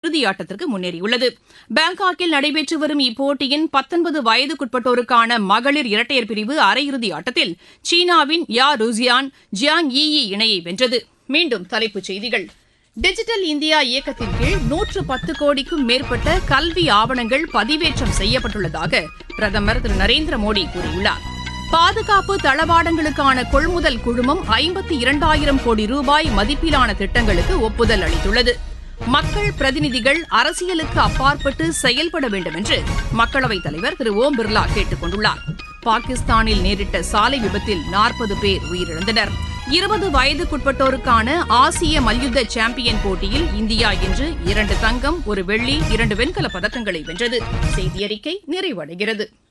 இறுதியாட்டத்திற்கு முன்னேறியுள்ளது பாங்காக்கில் நடைபெற்று வரும் இப்போட்டியின் பத்தொன்பது வயதுக்குட்பட்டோருக்கான மகளிர் இரட்டையர் பிரிவு அரையிறுதி ஆட்டத்தில் சீனாவின் யா ருசியான் ஜியாங் ஈ இணையை வென்றது மீண்டும் தலைப்புச் செய்திகள் டிஜிட்டல் இந்தியா இயக்கத்தின் கீழ் நூற்று பத்து கோடிக்கும் மேற்பட்ட கல்வி ஆவணங்கள் பதிவேற்றம் செய்யப்பட்டுள்ளதாக பிரதமர் திரு நரேந்திர மோடி கூறியுள்ளார் பாதுகாப்பு தளவாடங்களுக்கான கொள்முதல் குழுமம் ஐம்பத்தி இரண்டாயிரம் கோடி ரூபாய் மதிப்பிலான திட்டங்களுக்கு ஒப்புதல் அளித்துள்ளது மக்கள் பிரதிநிதிகள் அரசியலுக்கு அப்பாற்பட்டு செயல்பட வேண்டும் என்று மக்களவைத் தலைவர் திரு ஓம் பிர்லா கேட்டுக் கொண்டுள்ளார் பாகிஸ்தானில் நேரிட்ட சாலை விபத்தில் நாற்பது பேர் உயிரிழந்தனர் இருபது வயதுக்குட்பட்டோருக்கான ஆசிய மல்யுத்த சாம்பியன் போட்டியில் இந்தியா இன்று இரண்டு தங்கம் ஒரு வெள்ளி இரண்டு வெண்கலப் பதக்கங்களை வென்றது செய்தியறிக்கை நிறைவடைகிறது